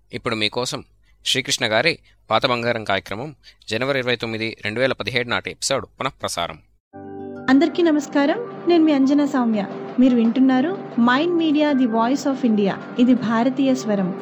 ఇప్పుడు మీకోసం శ్రీకృష్ణ గారి పాత బంగారం కార్యక్రమం జనవరి ఇరవై తొమ్మిది రెండు వేల పదిహేడు నాటి ఎపిసోడ్ పునఃప్రసారం అందరికీ నమస్కారం నేను మీ అంజనా సౌమ్య మీరు వింటున్నారు mind media the voice of India ఇది భారతీయ స్వరం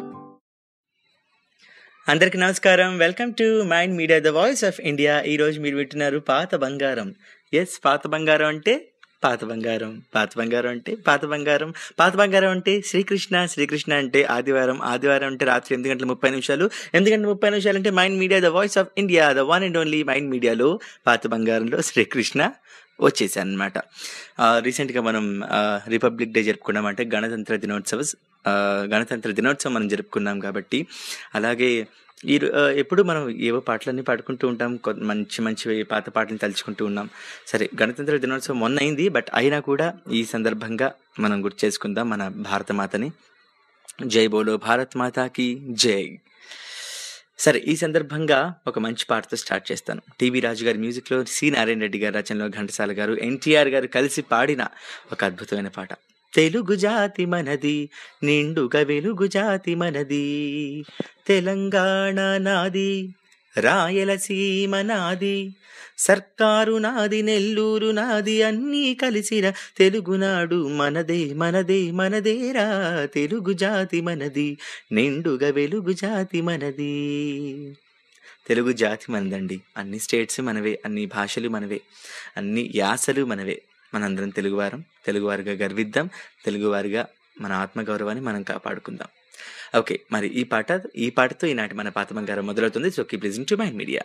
అందరికి నమస్కారం welcome to mind media the voice of India ఈ రోజు మీరు వింటున్నారు పాత బంగారం ఎస్ పాత బంగారం అంటే పాత బంగారం పాత బంగారం అంటే పాత బంగారం పాత బంగారం అంటే శ్రీకృష్ణ శ్రీకృష్ణ అంటే ఆదివారం ఆదివారం అంటే రాత్రి ఎనిమిది గంటల ముప్పై నిమిషాలు ఎనిమిది గంటల ముప్పై నిమిషాలు అంటే mind media the voice of India the one and only mind మీడియాలో పాత బంగారంలో శ్రీకృష్ణ వచ్చేసాను అనమాట రీసెంట్గా మనం రిపబ్లిక్ డే జరుపుకున్నాం అంటే గణతంత్ర దినోత్సవ ఆ, గణతంత్ర దినోత్సవం మనం జరుపుకున్నాం కాబట్టి అలాగే ఈ రో- ఆ, ఎప్పుడు మనం ఏవో పాటలన్నీ పాడుకుంటూ ఉంటాం కొ- మంచి మంచి పాత పాటలు తలుచుకుంటూ ఉన్నాం సరే గణతంత్ర దినోత్సవం మొన్న అయింది బట్ అయినా కూడా ఈ సందర్భంగా మనం గుర్తు చేసుకుందాం మన భారతమాతని జై బోలో భారత్ మాతాకి జై సరే ఈ సందర్భంగా ఒక మంచి పాటతో స్టార్ట్ చేస్తాను టీవీ రాజు గారి మ్యూజిక్లో సి నారాయణ రెడ్డి గారి రచనలో ఘంటసాల గారు ఎన్టీఆర్ గారు కలిసి పాడిన ఒక అద్భుతమైన పాట తెలుగు జాతి మనది నిండుగా వెలుగు జాతి మనది తెలంగాణ నాది రాయలసీమ నాది సర్కారు నాది నెల్లూరు నాది అన్నీ కలిసిన తెలుగునాడు మనదే మనదే మనదేరా తెలుగు జాతి మనది నిండుగా వెలుగు జాతి మనది తెలుగు జాతి మనదండి అన్ని స్టేట్స్ మనవే అన్ని భాషలు మనవే అన్ని యాసలు మనవే మనందరం తెలుగువారం తెలుగువారిగా గర్విద్దాం తెలుగువారిగా మన ఆత్మగౌరవాన్ని మనం కాపాడుకుందాం ఓకే మరి ఈ పాట ఈ పాటతో ఈనాటి మన పాత బంగారం మొదలవుతుంది so keep listen to my media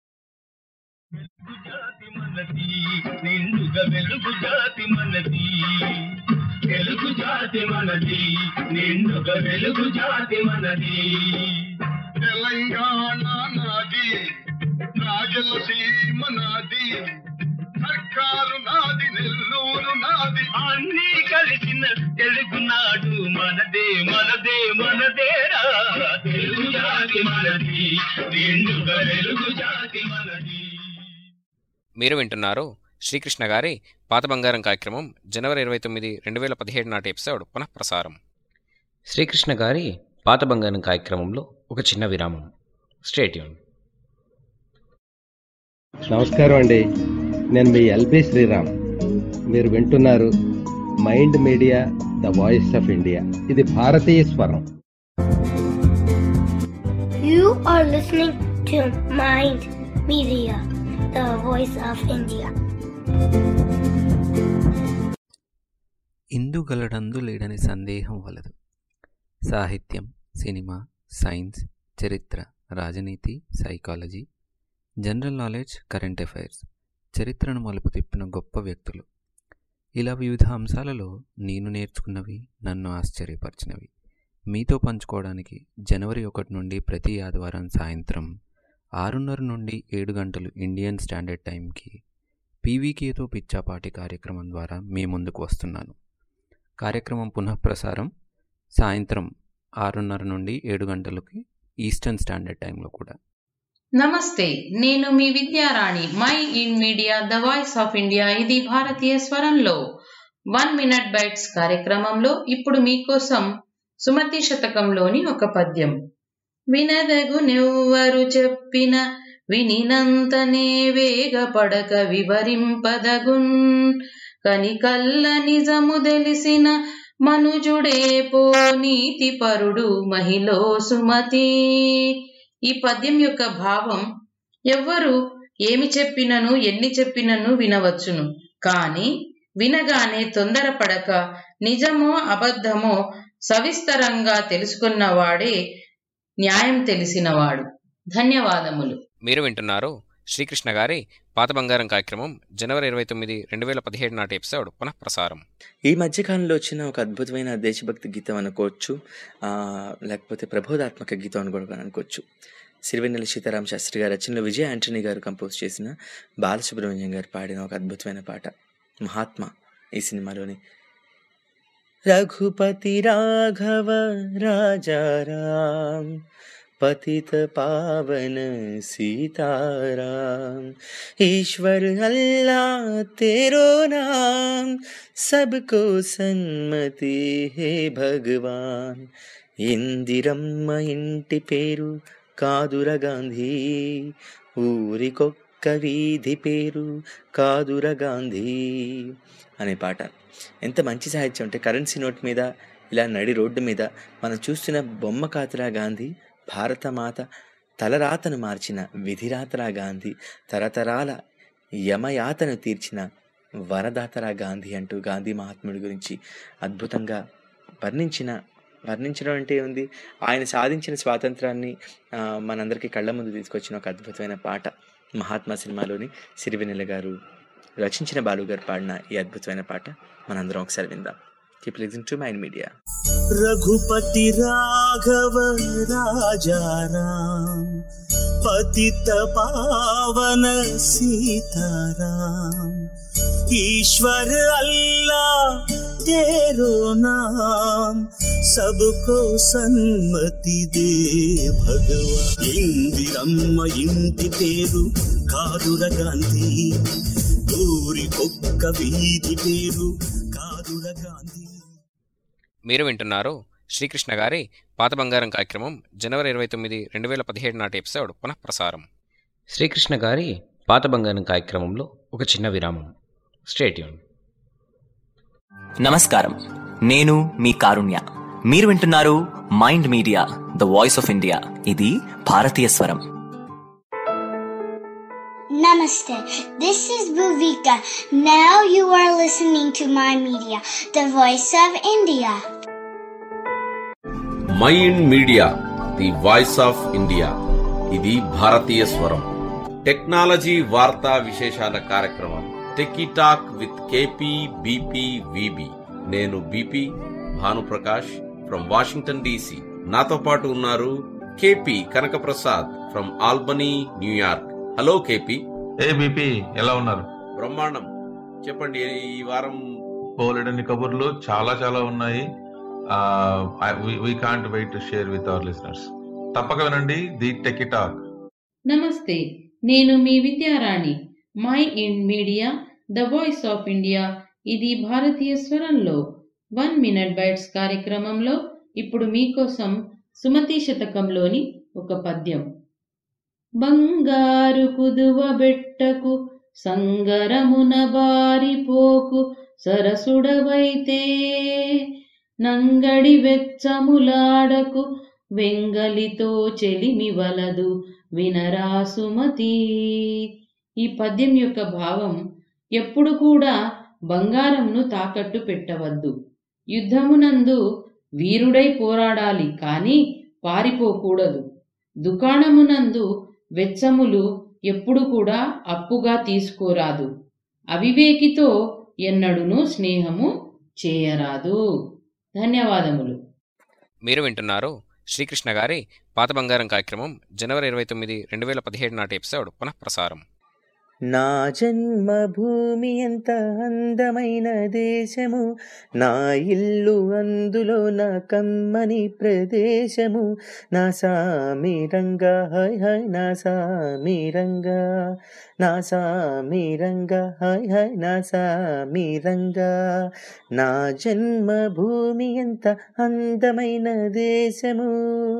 జాతి మనది నిండుగా వెలుగు జాతి మనది తెలుగు జాతి మనది నిండుగా వెలుగు జాతి మనది తెలంగాణ నాది రాజలసీమ నాది సర్కారు నాది నెల్లూరు నాది అన్నీ కలిసిన తెలుగు నాడు మనదే మనదే మనదేరా తెలుగు జాతి మనది నిండుగా వెలుగు జాతి మనది మీరు వింటున్నారు శ్రీకృష్ణ గారి పాత బంగారం కార్యక్రమం జనవరి ఇరవై తొమ్మిది రెండు వేల పదిహేడు నాటి ఎపిసోడ్ పునఃప్రసారం శ్రీకృష్ణ గారి పాత బంగారం కార్యక్రమంలో ఒక చిన్న విరామం స్టేట్యూన్ నమస్కారం అండి నేను మీ ఎల్బి శ్రీరామ్ మీరు వింటున్నారు mind media the voice of India ఇది భారతీయ స్వరం You are listening to Mind Media, the voice of India. ఇందుగలడందు లేడని సందేహం వలదు సాహిత్యం సినిమా సైన్స్ చరిత్ర రాజనీతి psychology general knowledge current affairs చరిత్రను మలుపు తిప్పిన గొప్ప వ్యక్తులు ఇలా వివిధ అంశాలలో నేను నేర్చుకున్నవి నన్ను ఆశ్చర్యపరిచినవి మీతో పంచుకోవడానికి జనవరి ఒకటి నుండి ప్రతి ఆదివారం సాయంత్రం ఆరున్నర నుండి ఏడు గంటలు ఇండియన్ స్టాండర్డ్ టైంకి పీవీకేతో పిచ్చాపాటి కార్యక్రమం ద్వారా మీ ముందుకు వస్తున్నాను కార్యక్రమం పునఃప్రసారం సాయంత్రం ఆరున్నర నుండి ఏడు గంటలకి ఈస్టర్న్ స్టాండర్డ్ టైంలో కూడా నమస్తే నేను మీ Vidyarani my in media the voice of India ఇది భారతీయ స్వరంలో వన్ మినిట్ బైట్స్ కార్యక్రమంలో ఇప్పుడు మీకోసం సుమతి శతకంలోని ఒక పద్యం వినదగు నెవ్వరు చెప్పిన వినినంతనే వేగపడక వివరింపదగున్ కనికల్ల నిజము తెలిసిన మనుజుడే పో నీతి పరుడు మహిళ సుమతి ఈ పద్యం యొక్క భావం ఎవ్వరు ఏమి చెప్పినను ఎన్ని చెప్పినను వినవచ్చును కాని వినగానే తొందరపడక నిజమో అబద్ధమో సవిస్తరంగా తెలుసుకున్నవాడే న్యాయం తెలిసినవాడు ధన్యవాదములు మీరు వింటున్నారు శ్రీకృష్ణ గారి పాత బంగారం కార్యక్రమం జనవరి ఇరవై తొమ్మిది రెండు వేల పదిహేడు నాటి ఎపిసోడ్ పునఃప్రసారం ఈ మధ్యకాలంలో వచ్చిన ఒక అద్భుతమైన దేశభక్తి గీతం అనుకోవచ్చు ఆ, లేకపోతే ప్రబోధాత్మక గీతం అని కూడా అనుకోవచ్చు సిరివెన్నెల సీతారామ శాస్త్రి గారి రచనలో విజయ ఆంటనీ గారు కంపోజ్ చేసిన బాలసుబ్రహ్మణ్యం గారు పాడిన ఒక అద్భుతమైన పాట మహాత్మా ఈ సినిమాలోని రఘుపతి రాఘవ రాజారాం पतित पावन सीताराम ईश्वर अल्लाह तेरो नाम सबको सन्मति है भगवान ఇందిరమ్మ ఇంటి పేరు కాదుర గాంధీ ఊరికొక్క వీధి పేరు కాదుర గాంధీ అనే పాట ఎంత మంచి సాహిత్యం అంటే కరెన్సీ నోట్ మీద ఇలా నడి రోడ్డు మీద మనం చూస్తున్న బొమ్మ కాతురా గాంధీ భారతమాత తలరాతను మార్చిన విధిరాతరా గాంధీ తరతరాల యమయాతను తీర్చిన వరదాతరా గాంధీ అంటూ గాంధీ మహాత్ముడి గురించి అద్భుతంగా వర్ణించిన వర్ణించడం అంటే ఉంది ఆయన సాధించిన స్వాతంత్రాన్ని ఆ, మనందరికీ కళ్ళ ముందు తీసుకొచ్చిన ఒక అద్భుతమైన పాట మహాత్మా సినిమాలోని సిరివెన్నెల గారు రచించిన బాలు గారు పాడిన ఈ అద్భుతమైన పాట మనందరం ఒకసారి విందాం keep listen to mind media Raghupati Raghav Raja Ram पतित पावन सीताराम ईश्वर अल्लाह तेरो नाम सबको सन्मति दे भगवान ఇందిరమ్మ ఇంటి పేరు కాదుర గాంధీ ఊరి కుక్క వీధి పేరు కాదుర గాంధీ మీరు వింటున్నారు శ్రీకృష్ణ గారి పాత బంగారం కార్యక్రమం జనవరి ఇరవై తొమ్మిది రెండు వేల పదిహేడు నాటి ఎపిసోడ్ పునఃప్రసారం శ్రీకృష్ణ గారి పాత బంగారం కార్యక్రమంలో ఒక చిన్న విరామం స్టేట్యూన్ నమస్కారం నేను మీ కారుణ్య మీరు వింటున్నారు mind media the voice of India ఇది భారతీయ స్వరం Namaste. This is Bhuvika. Now you are listening to my media, the voice of India. Mind media the voice of India ఇది భారతీయ స్వరం టెక్నాలజీ వార్తా విశేషాల కార్యక్రమం techie talk with KP BP VB నేను BP Bhanuprakash from Washington DC నాతో పాటు ఉన్నారు KP Kanakaprasad from Albany New York hello KP A BP ఎలా ఉన్నారు బ్రహ్మాండం చెప్పండి ఈ వారం బోలెడన్ని కబుర్లు చాలా చాలా ఉన్నాయి we can't wait to share with our listeners తప్పక వినండి ది టెకి టాక్ నమస్తే నేను మీ Vidyarani my in media the voice of India ఇది భారతీయ స్వరంలో వన్ మినిట్ బైట్స్ కార్యక్రమంలో ఇప్పుడు మీకోసం సుమతి శతకంలోని ఒక పద్యం బంగారు కుదువ బెట్టకు సంగరమున బారిపోకు సరసుడవైతే నంగడి వెచ్చములాడకు వెంగలితో చెలిమి వలదు వినరా సుమతి ఈ పద్యం యొక్క భావం ఎప్పుడు కూడా బంగారంను తాకట్టు పెట్టవద్దు యుద్ధమునందు వీరుడై పోరాడాలి కాని పారిపోకూడదు దుకాణమునందు వెచ్చములు ఎప్పుడు కూడా అప్పుగా తీసుకోరాదు అవివేకితో ఎన్నడును స్నేహము చేయరాదు ధన్యవాదములు మీరు వింటున్నారు శ్రీకృష్ణ గారి పాత బంగారం కార్యక్రమం జనవరి ఇరవై తొమ్మిది రెండు వేల పదిహేడు నాటి ఎపిసోడ్ పునఃప్రసారం నా జన్మభూమి ఎంత అందమైన దేశము నా ఇల్లు అందులో నా కమ్మని ప్రదేశము నా సామిరంగా హాయ్ హాయ్ నా సామిరంగా నా సామిరంగా హాయ్ హాయ్ నా సామిరంగా నా జన్మభూమి ఎంత అందమైన దేశము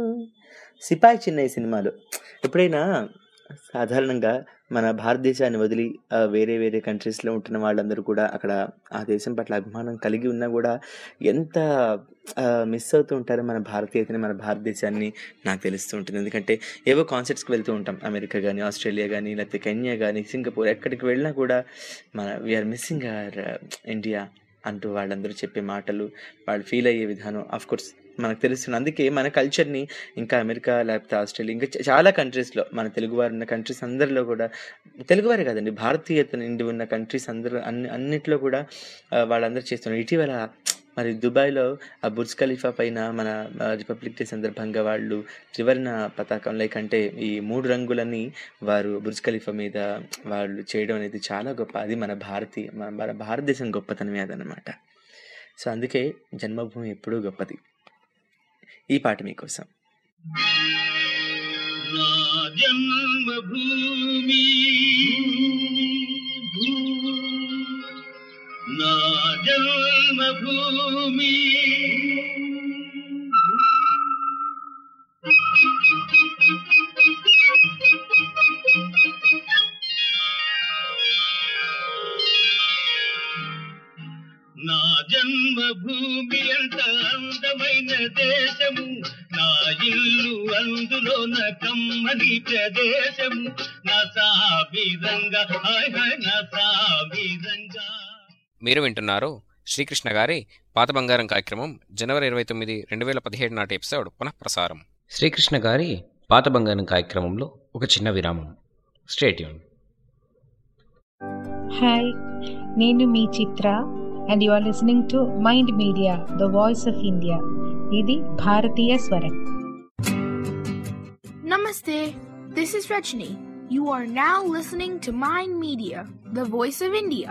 సిపాయి చిన్నయ్య సినిమాలో ఎప్పుడైనా సాధారణంగా మన భారతదేశాన్ని వదిలి ఆ, వేరే వేరే కంట్రీస్లో ఉంటున్న వాళ్ళందరూ కూడా అక్కడ ఆ దేశం పట్ల అభిమానం కలిగి ఉన్నా కూడా ఎంత మిస్ అవుతూ ఉంటారో మన భారతీయతని మన భారతదేశాన్ని నాకు తెలుస్తూ ఉంటుంది ఎందుకంటే ఏవో కాన్సర్ట్స్కి వెళ్తూ ఉంటాం అమెరికా కానీ ఆస్ట్రేలియా కానీ లేకపోతే కెన్యా కానీ సింగపూర్ ఎక్కడికి వెళ్ళినా కూడా మన వీఆర్ మిస్సింగ్ అవర్ ఇండియా అంటూ వాళ్ళందరూ చెప్పే మాటలు వాళ్ళు ఫీల్ అయ్యే విధానం ఆఫ్ కోర్స్ మనకు తెలుస్తుంది అందుకే మన కల్చర్ని ఇంకా అమెరికా లేకపోతే ఆస్ట్రేలియా ఇంకా చ- చాలా కంట్రీస్లో మన తెలుగువారు ఉన్న కంట్రీస్ అందరిలో కూడా తెలుగువారే కాదండి భారతీయత నిండి ఉన్న కంట్రీస్ అందరూ అన్ని అన్నిట్లో కూడా ఆ, వాళ్ళందరూ చేస్తున్నారు ఇటీవల మరి దుబాయ్లో ఆ బుర్జ్ ఖలీఫా పైన మన ఆ, రిపబ్లిక్ డే సందర్భంగా వాళ్ళు త్రివర్ణ పతాకం లైక్ అంటే ఈ మూడు రంగులని వారు బుర్జ్ ఖలీఫా మీద వాళ్ళు చేయడం అనేది చాలా గొప్ప అది మన భారతీయ మన మన భారతదేశం గొప్పతనమే అదనమాట సో అందుకే జన్మభూమి ఎప్పుడూ గొప్పది ఈ పాట మీకోసం నా జన్మభూమి నా జన్మభూమి నా జన్మభూమి ఎంత అందమైన దేశము నా ఇల్లు అందులోన కమ్మని ప్రదేశము నా సాబిరంగా హాయ్ హాయ్ నా సాబిరంగా మీరు వింటున్నారు శ్రీకృష్ణ గారి పాత బంగారం కార్యక్రమం జనవరి ఇరవై తొమ్మిది రెండు వేల పదిహేడు నాటి ఎపిసోడ్ పునఃప్రసారం శ్రీకృష్ణ గారి పాత బంగారం కార్యక్రమంలో ఒక చిన్న విరామం స్టేట్యూన్ హాయ్ నేను మీ Chitra and you are listening to mind media the voice of India ఇది భారతీయ స్వరం Namaste. This is Rajni. You are now listening to Mind Media, the voice of India.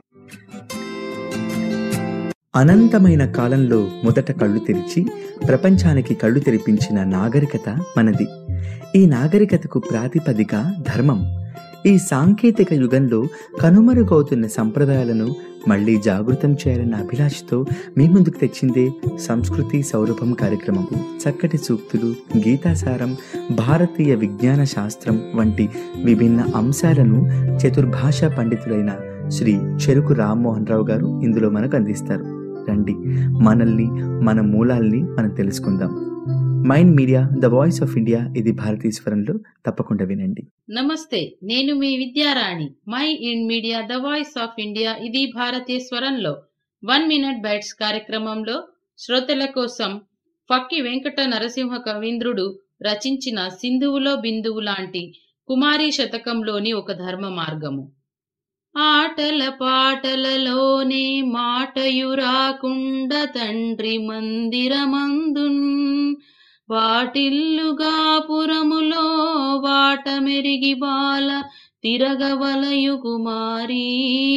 అనంతమైన కాలంలో మొదట కళ్ళు తెరిచి ప్రపంచానికి కళ్ళు తెరిపించిన నాగరికత మనది ఈ నాగరికతకు ప్రాతిపదిక ధర్మం ఈ సాంకేతిక యుగంలో కనుమరుగవుతున్న సంప్రదాయాలను మళ్ళీ జాగృతం చేయాలన్న అభిలాషతో మీ ముందుకు తెచ్చిందే సంస్కృతి సౌరభం కార్యక్రమం చక్కటి సూక్తులు గీతాసారం భారతీయ విజ్ఞాన శాస్త్రం వంటి విభిన్న అంశాలను చతుర్భాషా పండితులైన శ్రీ చెరుకు రామ్మోహన్ రావు గారు ఇందులో మనకు అందిస్తారు రండి మనల్ని మన మూలాల్ని మనం తెలుసుకుందాం mind media the voice of India ఇది భారతీయ స్వరంలో తప్పకుండా వినండి నమస్తే నేను మీ Vidyarani my in media the voice of India ఇది భారతీయ స్వరంలో వన్ మినిట్ బైట్స్ కార్యక్రమంలో శ్రోతల కోసం ఫక్కి వెంకట నరసింహ కవీంద్రుడు రచించిన సింధువులో బిందువు లాంటి కుమారి శతకంలోని ఒక ధర్మ మార్గము ఆటల పాటలలోనే మాటయు రాకుండ తండ్రి మందిరమందున్ వాటిల్లుగా పురములో వాట మెరిగి బాల తిరగవలయు కుమారి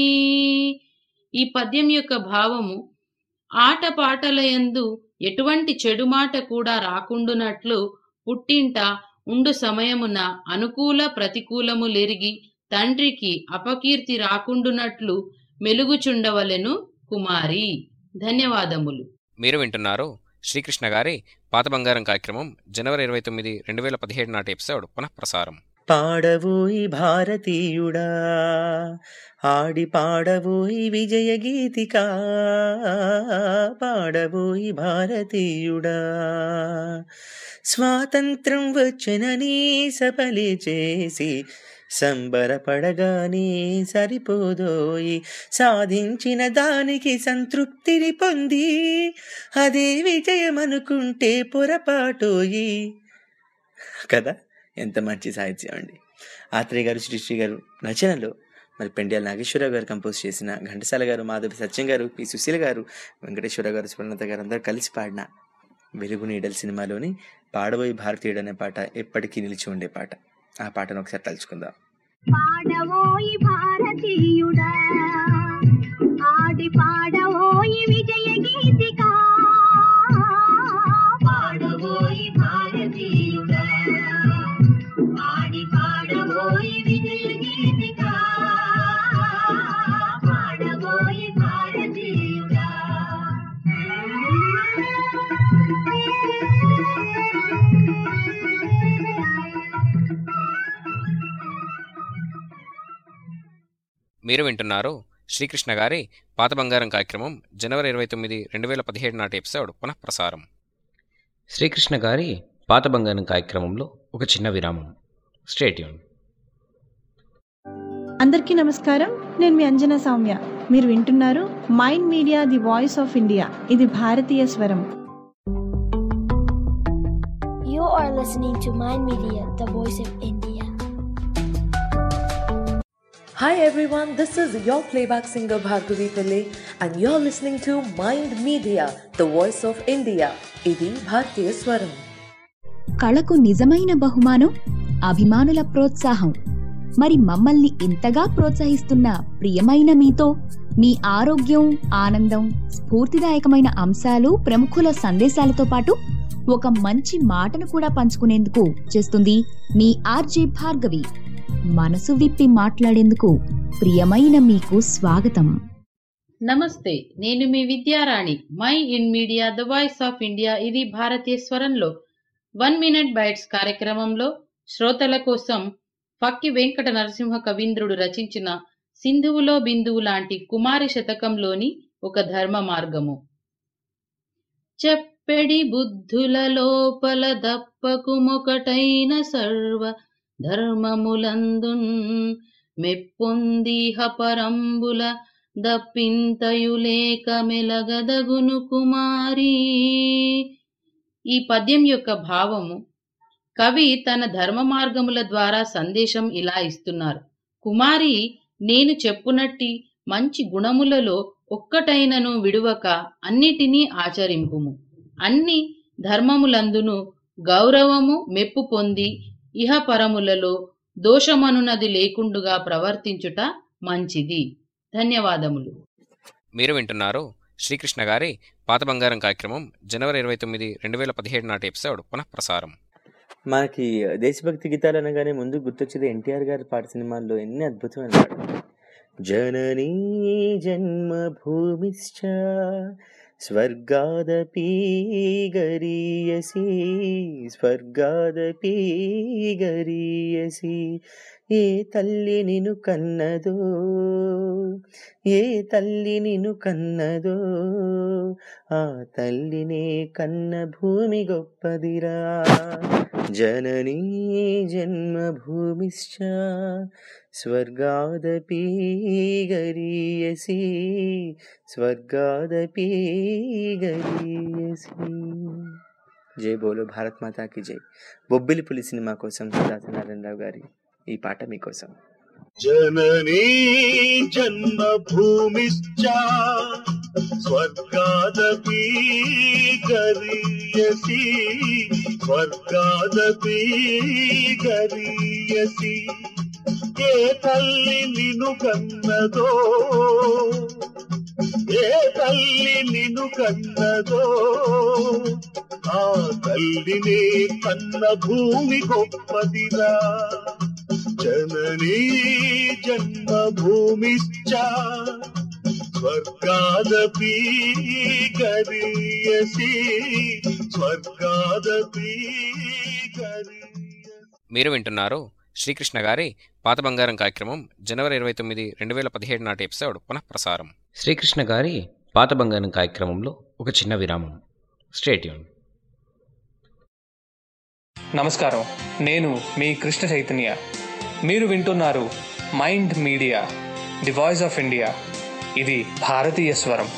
ఈ పద్యం యొక్క భావము ఆట పాటల యందు ఎటువంటి చెడు మాట కూడా రాకుండునట్లు పుట్టింట ఉండు సమయమున అనుకూల ప్రతికూలములెరిగి తండ్రికి అపకీర్తి రాకుండునట్లు మెలుగుచుండవలెను కుమారి ధన్యవాదములు మీరు వింటున్నారు శ్రీకృష్ణ గారి పాత బంగారం కార్యక్రమం జనవరి ఇరవై తొమ్మిది రెండు వేల పదిహేడు నాటి ఎపిసోడ్ పునఃప్రసారం పాడవోయి భారతీయుడా ఆడి పాడవోయి విజయ గీతిక పాడవోయి భారతీయుడా స్వాతంత్రం వచ్చనని సఫలి చేసి సంబరపడగానే సరిపోదోయి సాధించిన దానికి సంతృప్తిని పొంది అదే విజయం అనుకుంటే పొరపాటోయి కదా ఎంత మంచి సాహిత్యం అండి ఆత్రేయ గారు శ్రీశ్రీ గారు రచనలో మరి పెండ్యాల నాగేశ్వరరావు గారు కంపోజ్ చేసిన ఘంటసాల గారు మాధవి సత్యం గారు పి సుశీల గారు వెంకటేశ్వర గారు సువర్ణత గారు అందరూ కలిసి పాడిన వెలుగు నీడల్ సినిమాలోని పాడబోయి భారతీయుడు అనే పాట ఎప్పటికీ నిలిచి ఉండే పాట ఆ పాటను ఒకసారి తలుచుకుందాం పాడవోయి భారతీయుడా ఆడి పాడవోయి విజయ గీతిక పాడవోయి భారతీయుడా ఆడి పాడవోయి విజయ గీతిక పాడవోయి భారతీయుడా మీరు వింటున్నారు శ్రీకృష్ణ గారి పాత బంగారం కార్యక్రమం జనవరి ఇరవై తొమ్మిది రెండు వేల పదిహేడు నాటి ఎపిసోడ్ పునఃప్రసారం శ్రీకృష్ణ గారి పాత బంగారం కార్యక్రమంలో ఒక చిన్న విరామం స్టేట్యూన్ అందరికీ నమస్కారం నేను మీ అంజనా సౌమ్య మీరు వింటున్నారు mind media the voice of India ఇది భారతీయ స్వరం You are listening to Mind Media, the voice of India. Hi everyone, this is your playback singer Bhargavi Pillai and you're listening to Mind Media, the voice of India. ఇది భారతీయ స్వరం కళకు నిజమైన బహుమానం అభిమానుల ప్రోత్సాహం మరి మమ్మల్ని ఇంతగా ప్రోత్సహిస్తున్న ప్రియమైన మీతో మీ ఆరోగ్యం ఆనందం స్ఫూర్తిదాయకమైన అంశాలు ప్రముఖుల సందేశాలతో పాటు ఒక మంచి మాటను కూడా పంచుకునేందుకు చేస్తుంది మీ ఆర్జే భార్గవి మనసు విప్పి మాట్లాడేందుకు ప్రియమైన మీకు స్వాగతం నమస్తే నేను మీ Vidyarani my in media the voice of India ఇది భారతీయ స్వరంలో వన్ మినిట్ బైట్స్ కార్యక్రమంలో శ్రోతల కోసం ఫక్కి వెంకట నరసింహ కవీంద్రుడు రచించిన సింధువులో బిందువు లాంటి కుమారి శతకంలోని ఒక ధర్మ మార్గము చెప్పెడి బుద్ధుల లోపల దప్పకుమొకటైన సర్వ ధర్మములందున్ మెప్పొందిహ పరంబుల దప్పింతయులేక మెలగదగును కుమారి ఈ పద్యం యొక్క భావము కవి తన ధర్మ మార్గముల ద్వారా సందేశం ఇలా ఇస్తున్నారు కుమారి నేను చెప్పునట్టి మంచి గుణములలో ఒక్కటైనను విడువక అన్నిటినీ ఆచరింపుము అన్ని ధర్మములందును గౌరవము మెప్పు పొంది ఇహపరములలో దోషమనునది లేకుండుగా ప్రవర్తించుట మంచిది ధన్యవాదములు మీరు వింటున్నారు శ్రీకృష్ణ గారి పాత బంగారం కార్యక్రమం జనవరి ఇరవై తొమ్మిది రెండు వేల పదిహేడు నాటి ఎపిసోడ్ పునఃప్రసారం మనకి దేశభక్తి గీతాలు అనగానే ముందు గుర్తొచ్చేది ఎన్టీఆర్ గారి పాట సినిమాల్లో ఎన్ని అద్భుతమైన పాటలు జననీ జన్మభూమిశ్చ స్వర్గాదపి గరీయసి స్వర్గాదపి గరీయసి ఏ తల్లి నిన్ను కన్నదో ఏ తల్లి నిన్ను కన్నదో ఆ తల్లినే కన్న భూమి గొప్పదిరా జననీ జన్మభూమిశ్చ స్వర్గాదపి గరీయసి స్వర్గాదపి గరీయసి జై బోలో భారత్ మాతా కి జై బొబ్బిలి పులి సినిమా కోసం సత్యనారాయణరావు గారి ఈ పాట మీకోసం జననీ జన్మభూమిశ్చ స్వర్గాదపి గరీయసి స్వర్గాదపి గరీయసి ఏ తల్లి నిన్ను కన్నదో ఏ తల్లి నిన్ను కన్నదో ఆ తల్లినే కన్న భూమి గొప్పదిరా జననీ జన్మభూమిశ్చ స్వర్గాదపి గరీయసి స్వర్గాదపి గరీ మీరు వింటున్నారు శ్రీకృష్ణ గారి పాత బంగారం కార్యక్రమం జనవరి ఇరవై తొమ్మిది రెండు వేల పదిహేడు నాటి ఎపిసోడ్ పునఃప్రసారం శ్రీకృష్ణ గారి పాత బంగారం కార్యక్రమంలో ఒక చిన్న విరామం స్టేట్యూన్ నమస్కారం నేను మీ కృష్ణ చైతన్య మీరు వింటున్నారు mind media the voice of India ఇది భారతీయ స్వరం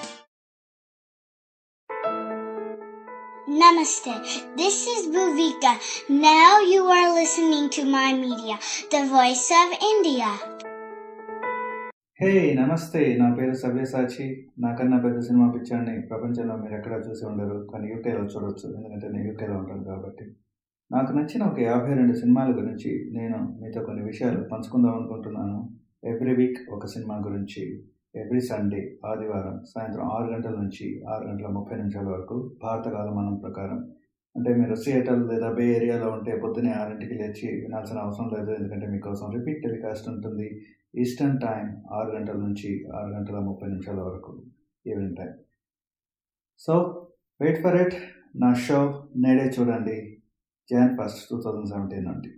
Namaste. This is Bhuvika. Now you are listening to my media, the voice of India. హే నమస్తే నా పేరు సవ్యసాచి నాకన్నా పెద్ద సినిమా పిక్చర్ని ప్రపంచంలో మీరు ఎక్కడా చూసి ఉండరు కానీ యూకేలో చూడొచ్చు ఎందుకంటే నేను యూకేలో ఉంటాను కాబట్టి నాకు నచ్చిన ఒక యాభై రెండు సినిమాల గురించి నేను మీతో కొన్ని విషయాలు పంచుకుందాం అనుకుంటున్నాను ఎవ్రీ వీక్ ఒక సినిమా గురించి ఎవ్రీ సండే ఆదివారం సాయంత్రం ఆరు గంటల నుంచి ఆరు గంటల ముప్పై నిమిషాల వరకు భారత కాలమానం ప్రకారం అంటే మీరు సియేటర్ లేదా బే ఏరియాలో ఉంటే పొద్దునే ఆరింటికి లేచి వినాల్సిన అవసరం లేదు ఎందుకంటే మీకోసం రిపీట్ టెలికాస్ట్ ఉంటుంది ఈస్టర్న్ టైం ఆరు గంటల నుంచి ఆరు గంటల ముప్పై నిమిషాల వరకు evening time so wait for it నా షో నేడే చూడండి Jan first two thousand seventeen నుండి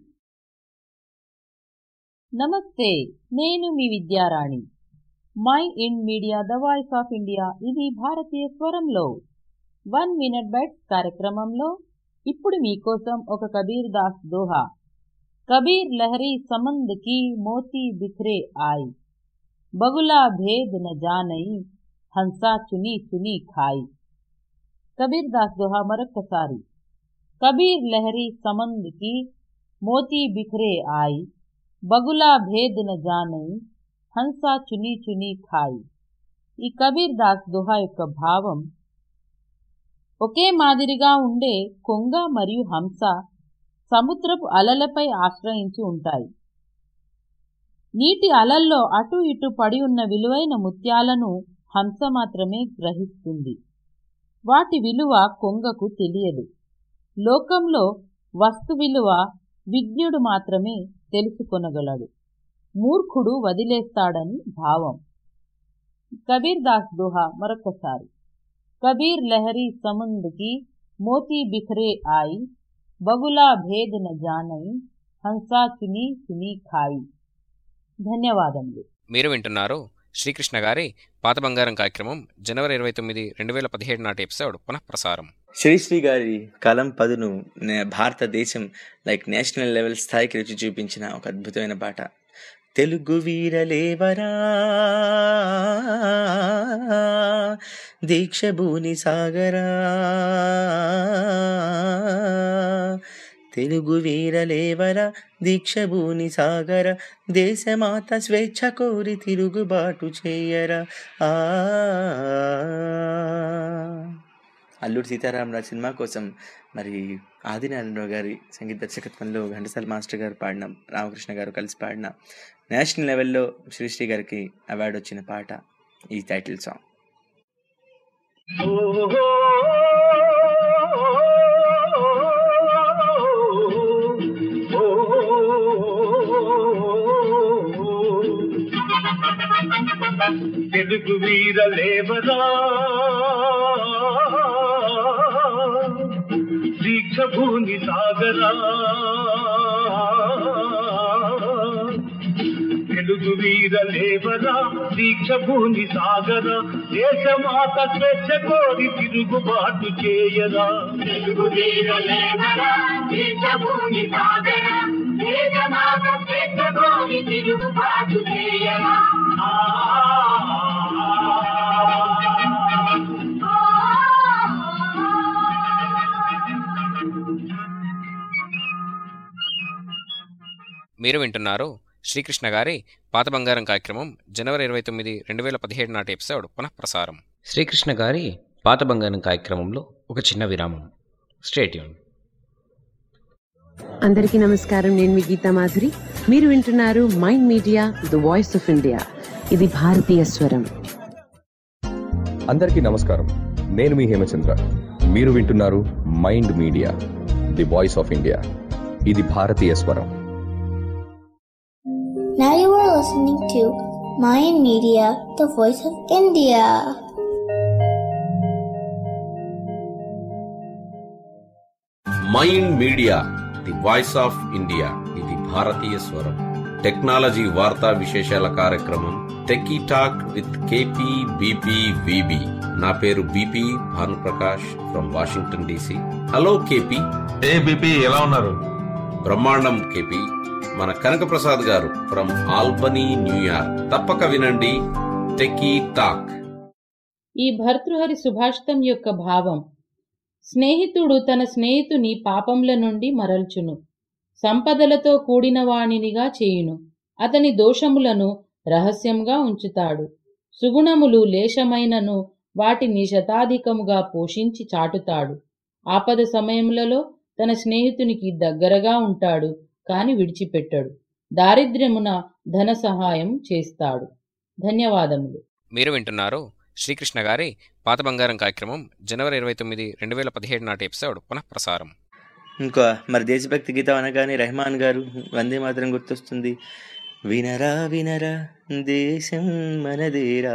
నమస్తే నేను మీ Vidyarani my in media the voice of India ఇది భారతీయ స్వరంలో వన్ మినిట్ బైట్స్ కార్యక్రమంలో ఇప్పుడు మీకోసం ఒక కబీర్ దాస్ దోహా కబీర్ లహరి సమంద్ की मोती बिखरे आई बगुला भेद न जानई हंसा चुनी चुनी खाई కబీర్ దాస్ దోహా మరొక్కసారి కబీర్ లహరి సమంద్ की మోతీ బిఖరే ఆయి బగులా భేద్ న జానై హంసా చునీ చునీ ఖాయి ఈ కబీర్ దాస్ దోహా యొక్క భావం ఒకే మాదిరిగా ఉండే కొంగ మరియు హంస సముద్రపు అలలపై ఆశ్రయించి ఉంటాయి నీటి అలల్లో అటు ఇటు పడి ఉన్న విలువైన ముత్యాలను హంస మాత్రమే గ్రహిస్తుంది వాటి విలువ కొంగకు తెలియదు లోకంలో వస్తు విలువ విజ్ఞుడు మాత్రమే తెలుసుకొనగలడు మూర్ఖుడు వదిలేస్తాడని భావం కబీర్ దాస్ దోహా మరొకసారి కబీర్ లహరి సముంద్కి మోతీ బిఖరే ఆయి బగులా భేద న జానై హంసా చుని చుని ఖాయి ధన్యవాదములు మీరు వింటున్నారు శ్రీకృష్ణ గారి పాత బంగారం కార్యక్రమం జనవరి ఇరవై తొమ్మిది రెండు వేల పదిహేడు నాటి ఎపిసోడ్ పునఃప్రసారం శ్రీశ్రీ గారి కలం పదును నే- భారతదేశం లైక్ నేషనల్ లెవెల్ స్థాయికి రుచి చూపించిన ఒక అద్భుతమైన పాట తెలుగు వీరలేవరా దీక్ష భూని సాగరా తెలుగు వీరలేవరా దీక్ష భూని సాగర దేశమాత స్వేచ్ఛ కోరి తిరుగుబాటు చేయరా ఆ అల్లూరి సీతారామరాజు సినిమా కోసం మరి ఆదినారాయణరావు గారి సంగీత దర్శకత్వంలో ఘంటసాల మాస్టర్ గారు పాడిన రామకృష్ణ గారు కలిసి పాడిన నేషనల్ లెవెల్లో శ్రీశ్రీ గారికి అవార్డు వచ్చిన పాట ఈ టైటిల్ సాంగ్ తెలుగు వీరలేవరా దీక్ష భూమి సాగరా తెలుగు వీరలేవరా దీక్ష భూమి సాగరా దేశమాత స్వేచ్ఛ కోరి తిరుగుబాటు చేయరా తెలుగు వీరలేవరా దీక్ష భూమి సాగరా దేశమాత స్వేచ్ఛ కోరి తిరుగుబాటు చేయరా మీరు వింటున్నారు శ్రీకృష్ణ గారి పాత బంగారం కార్యక్రమం జనవరి ఇరవై తొమ్మిది రెండు వేల పదిహేడు నాటి ఎపిసోడ్ పునఃప్రసారం శ్రీకృష్ణ గారి పాత బంగారం కార్యక్రమంలో ఒక చిన్న విరామం స్టేట్యూన్ అందరికీ నమస్కారం నేను మీ గీతా మాధురి మీరు వింటున్నారు mind media the voice of India ఇది భారతీయ స్వరం అందరికీ నమస్కారం నేను మీ హేమచంద్ర మీరు వింటున్నారు mind media the voice of India ఇది భారతీయ స్వరం Now you are listening to Mayan Media, the voice of India. Mind media the voice of India ఇది భారతీయ స్వరం టెక్నాలజీ వార్తా విశేషాల కార్యక్రమం techie talk with KP BP VB నా పేరు BP Bhanuprakash from Washington DC hello KP A BP ఎలా ఉన్నారు బ్రహ్మాండం కేపీ మన కనక ప్రసాద్ గారు ఫ్రమ్ ఆల్బనీ న్యూయార్క్ తప్పక వినండి టెకీ టాక్ ఈ భర్తృహరి సుభాషితం యొక్క భావం స్నేహితుడు తన స్నేహితుని పాపంల నుండి మరల్చును సంపదలతో కూడిన వాణినిగా చేయును అతని దోషములను రహస్యంగా ఉంచుతాడు సుగుణములు లేశమైనను వాటిని శతాధికముగా పోషించి చాటుతాడు ఆపద సమయములలో తన స్నేహితునికి దగ్గరగా ఉంటాడు కాని విడిచిపెట్టడు దారిద్ర్యమున ధన సహాయం చేస్తాడు ధన్యవాదములు మీరు వింటున్నారు శ్రీకృష్ణ గారి పాత బంగారం కార్యక్రమం జనవరి ఇరవై తొమ్మిది రెండు వేల పదిహేడు నాటి ఎపిసోడ్ పునఃప్రసారం ఇంకా మరి దేశభక్తి గీతం అనగానే రెహమాన్ గారు వందే మాత్రం గుర్తొస్తుంది వినరా వినరా దేశం మనదేరా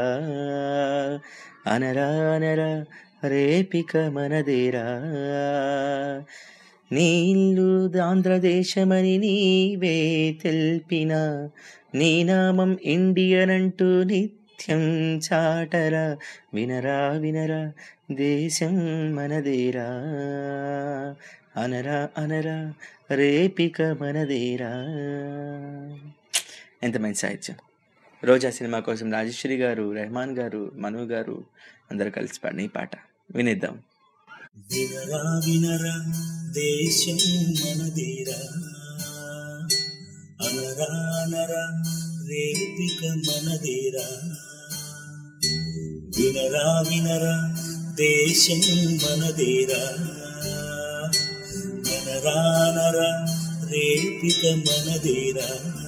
అనరా అనరా రేపిక మనదేరా నీళ్ళు ఆంధ్రదేశమని నీవే తెల్పిన నీ నామం ఇండియన్ అంటూ నిత్యం చాటరా వినరా వినరా దేశం మనదేరా అనరా అనరా రేపిక మనదేరా ఎంత మంచి సాహిత్యం రోజా సినిమా కోసం రాజేశ్వరి గారు రెహమాన్ గారు మను గారు అందరూ కలిసి పాడిన ఈ పాట వినిద్దాం వినరా వినరా దేశం మనదేరా అనరా అనరా రేపిక మనదేరా వినరా వినరా దేశం మనదేరా అనరా అనరా రేపిక మనదేరా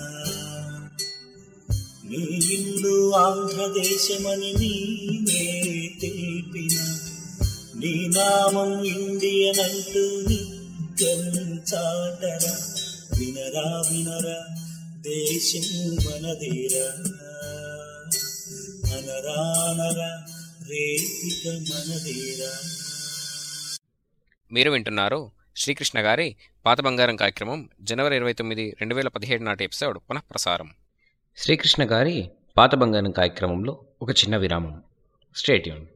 నీ ఇల్లు ఆంధ్రదేశమని నీవే తెలిపిన నీ నామం ఇండియన్ అంటూ నిత్యం చాటరా వినరా వినరా దేశం మనదేరా అనరా అనరా రేపిక మనదేరా మీరు వింటున్నారు శ్రీకృష్ణ గారి పాత బంగారం కార్యక్రమం జనవరి ఇరవై తొమ్మిది రెండు వేల పదిహేడు నాటి ఎపిసోడ్ పునఃప్రసారం శ్రీకృష్ణ గారి పాత బంగారం కార్యక్రమంలో ఒక చిన్న విరామం స్టేట్యూన్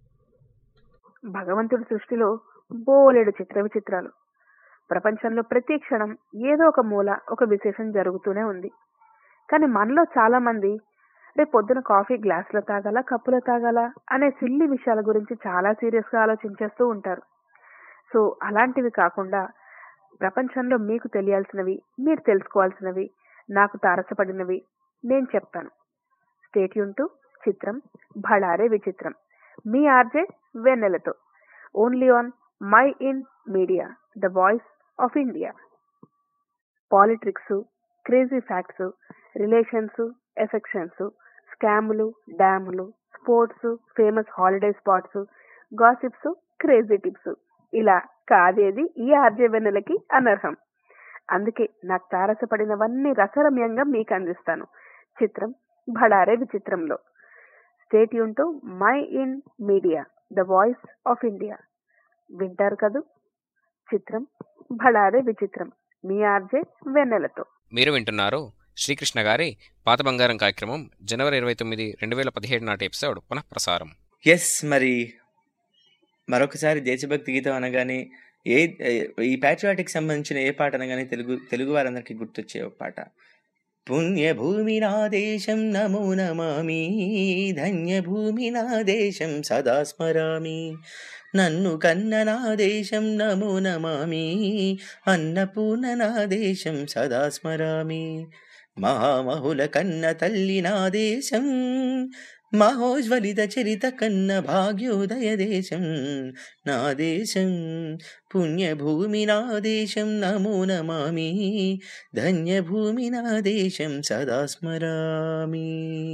భగవంతుడి సృష్టిలో బోలెడు చిత్ర విచిత్రాలు ప్రపంచంలో ప్రతి క్షణం ఏదో ఒక మూల ఒక విశేషం జరుగుతూనే ఉంది కానీ మనలో చాలా మంది రేపు పొద్దున కాఫీ గ్లాసులో తాగాల కప్పులో తాగాల అనే సిల్లి విషయాల గురించి చాలా సీరియస్ గా ఆలోచించేస్తూ ఉంటారు సో అలాంటివి కాకుండా ప్రపంచంలో మీకు తెలియాల్సినవి మీరు తెలుసుకోవాల్సినవి నాకు తారసపడినవి నేను చెప్తాను స్టేట్యూన్ టు చిత్రం భళారే విచిత్రం మీ ఆర్జే వెన్నెలతో only on my in media the voice of India politics crazy facts relations affections స్కాములు డ్యాములు sports famous holiday spots gossips crazy tips ఇలా కాదేది ఈ ఆర్జే వెన్నెలకి అనర్హం అందుకే నాకు తారసపడినవన్నీ రసరమ్యంగా మీకు అందిస్తాను చిత్రం భడారే విచిత్రంలో stay tuned to my in media the voice of India వింటారు కదూ చిత్రం భడారే విచిత్రం మీ ఆర్జే వెన్నెలతో మీరు వింటున్నారు శ్రీకృష్ణ గారి పాత బంగారం కార్యక్రమం జనవరి ఇరవై తొమ్మిది రెండు వేల పదిహేడు నాటి ఎపిసోడ్ పునఃప్రసారం ఎస్ మరి మరొకసారి దేశభక్తి గీతం అనగానే ఏ ఈ ప్యాట్రియాటిక్ సంబంధించిన ఏ పాట అనగానే తెలుగు తెలుగు వారందరికీ గుర్తొచ్చే ఒక పాట పుణ్యభూమి నా దేశం నమో నమామి ధన్యభూమి నా దేశం సదా స్మరామి నన్ను కన్న నా దేశం నమో నమామి అన్నపూర్ణ నా దేశం సదా స్మరామి మహామహుల కన్న తల్లి నా దేశం మహోజ్వలిత చరిత కన్న భాగ్యోదయ దేశం నా దేశం పుణ్యభూమి నా దేశం నమో నమామి ధన్యభూమి నా దేశం సదా స్మరామి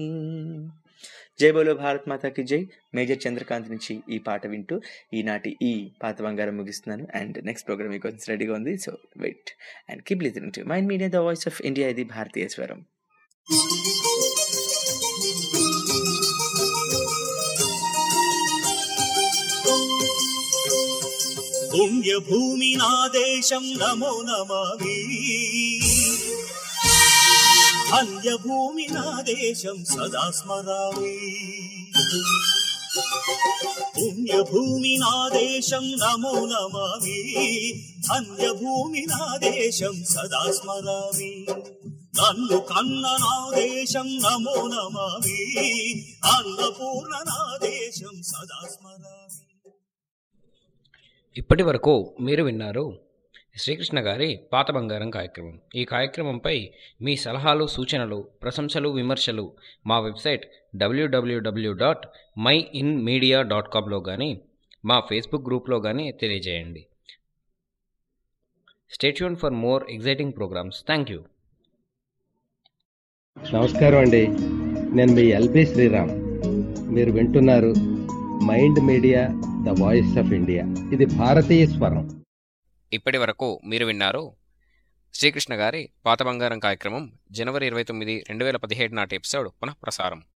జై బోలో భారత్ మాతాకి జై మేజర్ చంద్రకాంత్ నుంచి ఈ పాట వింటూ ఈనాటి ఈ పాత బంగారం ముగిస్తున్నాను అండ్ నెక్స్ట్ ప్రోగ్రామ్ మీకు రెడీగా ఉంది so wait and keep listening to mind media the voice of India ఇది భారతీయ స్వరం పుణ్యభూమి నా దేశం నమో నమామి ధన్యభూమి నా దేశం సదా స్మరామి పుణ్యభూమి నా దేశం నమో నమామి ధన్యభూమి నా దేశం సదా స్మరామి నన్ను కన్న నా దేశం నమో నమామి అన్నపూర్ణ నా దేశం సదా స్మరామి ఇప్పటి వరకు మీరు విన్నారు శ్రీకృష్ణ గారి పాత బంగారం కార్యక్రమం ఈ కార్యక్రమంపై మీ సలహాలు సూచనలు ప్రశంసలు విమర్శలు మా website W W W dot my in media dot కామ్లో కానీ మా ఫేస్బుక్ గ్రూప్లో కానీ తెలియజేయండి stay tuned for more exciting programmes thank you నమస్కారం అండి నేను మీ ఎల్బి శ్రీరామ్ మీరు వింటున్నారు mind media the voice of India ఇది భారతీయ స్వరం ఇప్పటి వరకు మీరు విన్నారు శ్రీకృష్ణ గారి పాత బంగారం కార్యక్రమం జనవరి ఇరవై తొమ్మిది రెండు వేల పదిహేడు నాటి ఎపిసోడ్ పునఃప్రసారం